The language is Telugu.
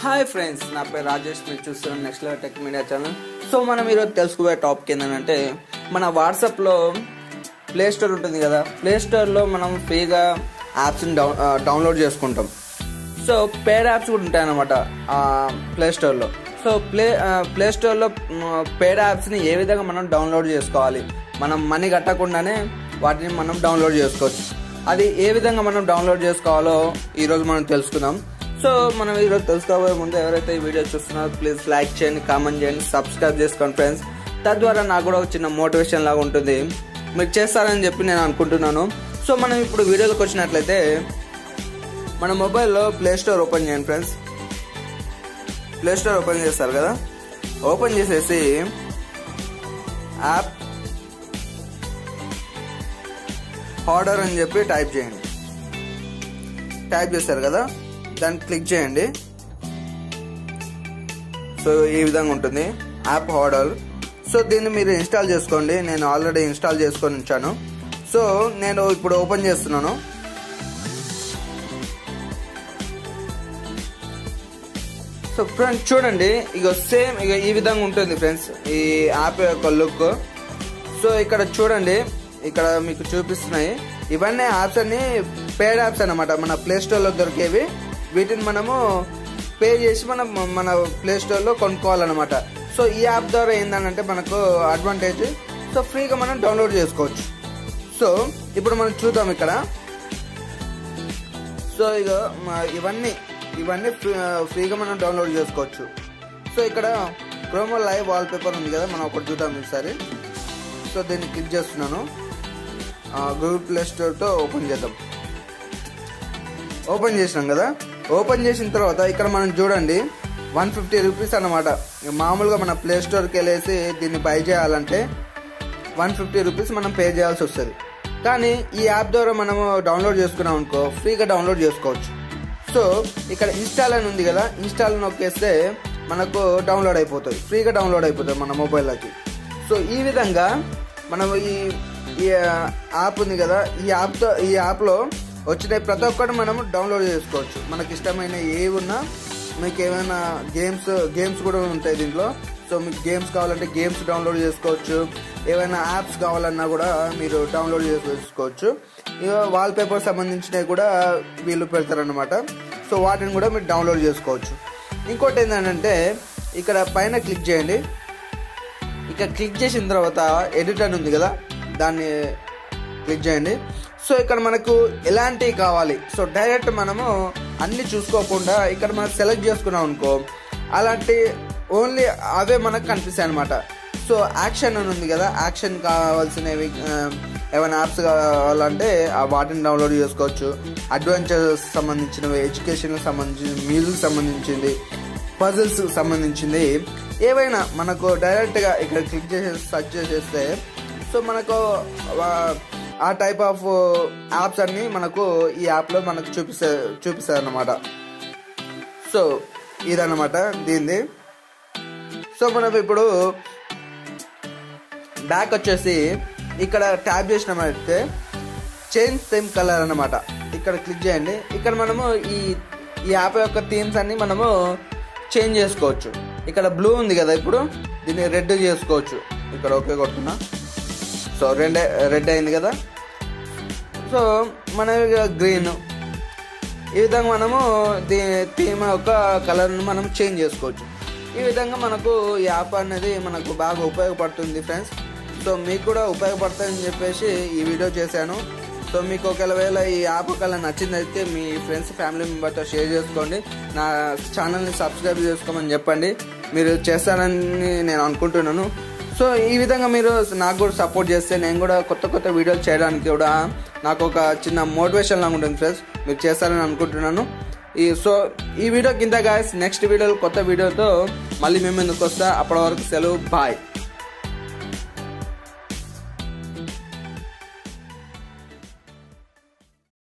హాయ్ ఫ్రెండ్స్ నా పేరు రాజేష్ మీరు చూస్తున్న next level tech media channel so మనం ఈరోజు తెలుసుకోబోయే టాపిక్ ఏంటంటే మన వాట్సాప్లో ప్లే స్టోర్ ఉంటుంది కదా ప్లే స్టోర్లో మనం ఫ్రీగా యాప్స్ని డౌన్ డౌన్లోడ్ చేసుకుంటాం సో పేడ్ యాప్స్ కూడా ఉంటాయి అన్నమాట ప్లే స్టోర్లో సో ప్లే ప్లే స్టోర్లో పేడ్ యాప్స్ని ఏ విధంగా మనం డౌన్లోడ్ చేసుకోవాలి మనం మనీ కట్టకుండానే వాటిని మనం డౌన్లోడ్ చేసుకోవచ్చు అది ఏ విధంగా మనం డౌన్లోడ్ చేసుకోవాలో ఈరోజు మనం తెలుసుకుందాం సో మనం ఈరోజు తెలుసుకోబోయే ముందు ఎవరైతే ఈ వీడియో చూస్తున్నారో ప్లీజ్ లైక్ చేయండి కామెంట్ చేయండి సబ్స్క్రైబ్ చేసుకోండి ఫ్రెండ్స్ తద్వారా నాకు కూడా ఒక చిన్న మోటివేషన్ లాగా ఉంటుంది మీరు చేస్తారని చెప్పి నేను అనుకుంటున్నాను సో మనం ఇప్పుడు వీడియోలోకి వచ్చినట్లయితే మన మొబైల్లో ప్లే స్టోర్ ఓపెన్ చేయండి ఫ్రెండ్స్ ప్లే స్టోర్ ఓపెన్ చేస్తారు కదా ఓపెన్ చేసేసి యాప్ ఆర్డర్ అని చెప్పి టైప్ చేయండి టైప్ చేస్తారు కదా దాన్ని క్లిక్ చేయండి సో ఈ విధంగా ఉంటుంది యాప్ ఆర్డర్ సో దీన్ని మీరు ఇన్స్టాల్ చేసుకోండి నేను ఆల్రెడీ ఇన్స్టాల్ చేసుకొని ఉంచాను సో నేను ఇప్పుడు ఓపెన్ చేస్తున్నాను సో ఫ్రెండ్స్ చూడండి ఇక సేమ్ ఇక ఈ విధంగా ఉంటుంది ఫ్రెండ్స్ ఈ యాప్ యొక్క లుక్ సో ఇక్కడ చూడండి ఇక్కడ మీకు చూపిస్తున్నాయి ఇవన్నీ యాప్స్ అన్ని పేడ్ యాప్స్ అన్నమాట మన ప్లే స్టోర్లో దొరికేవి వీటిని మనము పే చేసి మనం మన ప్లే స్టోర్లో కొనుక్కోవాలన్నమాట సో ఈ యాప్ ద్వారా ఏంటంటే మనకు అడ్వాంటేజ్ సో ఫ్రీగా మనం డౌన్లోడ్ చేసుకోవచ్చు సో ఇప్పుడు మనం చూద్దాం ఇక్కడ సో ఇక మ- ఇవన్నీ ఇవన్నీ ఫ్రీ- ఫ్రీగా మనం డౌన్లోడ్ చేసుకోవచ్చు సో ఇక్కడ క్రోమో లైవ్ వాల్ పేపర్ ఉంది కదా మనం ఒకటి చూద్దాం ఈసారి సో దీన్ని క్లిక్ చేస్తున్నాను గూగుల్ ప్లే స్టోర్తో ఓపెన్ చేద్దాం ఓపెన్ చేసినాం కదా ఓపెన్ చేసిన తర్వాత ఇక్కడ మనం చూడండి వన్ ఫిఫ్టీ రూపీస్ అనమాట మామూలుగా మన ప్లే స్టోర్కి వెళ్ళేసి దీన్ని బై చేయాలంటే వన్ ఫిఫ్టీ రూపీస్ మనం పే చేయాల్సి వస్తుంది కానీ ఈ యాప్ ద్వారా మనము డౌన్లోడ్ చేసుకున్నాం అనుకో ఫ్రీగా డౌన్లోడ్ చేసుకోవచ్చు సో ఇక్కడ ఇన్స్టాల్ అని ఉంది కదా ఇన్స్టాల్ నొక్కేస్తే మనకు డౌన్లోడ్ అయిపోతుంది ఫ్రీగా డౌన్లోడ్ అయిపోతుంది మన మొబైల్లోకి సో ఈ విధంగా మనం ఈ ఈ యాప్ ఉంది కదా ఈ యాప్తో ఈ యాప్లో వచ్చిన ప్రతి ఒక్కటి మనము డౌన్లోడ్ చేసుకోవచ్చు మనకి ఇష్టమైన ఏ ఉన్నా మీకు ఏమైనా గేమ్స్ గేమ్స్ కూడా ఉంటాయి దీంట్లో సో మీకు గేమ్స్ కావాలంటే గేమ్స్ డౌన్లోడ్ చేసుకోవచ్చు ఏమైనా యాప్స్ కావాలన్నా కూడా మీరు డౌన్లోడ్ చేసుకోవచ్చు ఇక వాల్ పేపర్ సంబంధించినవి కూడా వీళ్ళు పెడతారనమాట సో వాటిని కూడా మీరు డౌన్లోడ్ చేసుకోవచ్చు ఇంకోటి ఏంటంటే ఇక్కడ పైన క్లిక్ చేయండి ఇక క్లిక్ చేసిన తర్వాత ఎడిట్ అని ఉంది కదా దాన్ని క్లిక్ చేయండి సో ఇక్కడ మనకు ఎలాంటివి కావాలి సో డైరెక్ట్ మనము అన్ని చూసుకోకుండా ఇక్కడ మనం సెలెక్ట్ చేసుకున్నాం అనుకో అలాంటి ఓన్లీ అవే మనకు కనిపిస్తాయి అనమాట సో యాక్షన్ అని ఉంది కదా యాక్షన్ కావాల్సినవి ఆ, ఏమైనా యాప్స్ కావాలంటే ఆ వాటిని డౌన్లోడ్ చేసుకోవచ్చు అడ్వెంచర్ సంబంధించినవి ఎడ్యుకేషన్ సంబంధించింది మ్యూజిక్ సంబంధించింది పజిల్స్ సంబంధించింది ఏవైనా మనకు డైరెక్ట్గా ఇక్కడ క్లిక్ చేసి సెర్చ్ చేసేస్తే సో మనకు ఆ- ఆ టైప్ ఆఫ్ యాప్స్ అన్ని మనకు ఈ యాప్లో మనకు చూపిస్తా చూపిస్తాయి అన్నమాట సో ఇదన్నమాట దీనిది సో మనం ఇప్పుడు బ్యాక్ వచ్చేసి ఇక్కడ ట్యాప్ చేసినామంటే చేంజ్ థీమ్ కలర్ అన్నమాట ఇక్కడ క్లిక్ చేయండి ఇక్కడ మనము ఈ ఈ యాప్ యొక్క థీమ్స్ అన్ని మనము చేంజ్ చేసుకోవచ్చు ఇక్కడ బ్లూ ఉంది కదా ఇప్పుడు దీన్ని రెడ్ చేసుకోవచ్చు ఇక్కడ ఓకే కొడుతున్నా సో రెడ్ రెడ్ అయింది కదా సో మన గ్రీన్ ఈ విధంగా మనము దీ థీమ్ యొక్క కలర్ని మనం చేంజ్ చేసుకోవచ్చు ఈ విధంగా మనకు ఈ యాప్ అనేది మనకు బాగా ఉపయోగపడుతుంది ఫ్రెండ్స్ సో మీకు కూడా ఉపయోగపడుతుందని చెప్పేసి ఈ వీడియో చేశాను సో మీకు ఒకవేళ ఈ యాప్ ఒకవేళ నచ్చిందైతే మీ ఫ్రెండ్స్ ఫ్యామిలీ మెంబర్తో షేర్ చేసుకోండి నా ఛానల్ని సబ్స్క్రైబ్ చేసుకోమని చెప్పండి మీరు చేస్తారని నేను అనుకుంటున్నాను సో ఈ విధంగా మీరు నాకు కూడా సపోర్ట్ చేస్తే నేను కూడా కొత్త కొత్త వీడియోలు చేయడానికి కూడా నాకు ఒక చిన్న మోటివేషన్ లాగా ఉంటుంది ఫ్రెండ్స్ మీరు చేస్తారని అనుకుంటున్నాను ఈ సో ఈ వీడియో కింద గాయస్ నెక్స్ట్ వీడియోలో కొత్త వీడియోతో మళ్ళీ మేము ఎందుకు వస్తా అప్పటి వరకు సెలవు బాయ్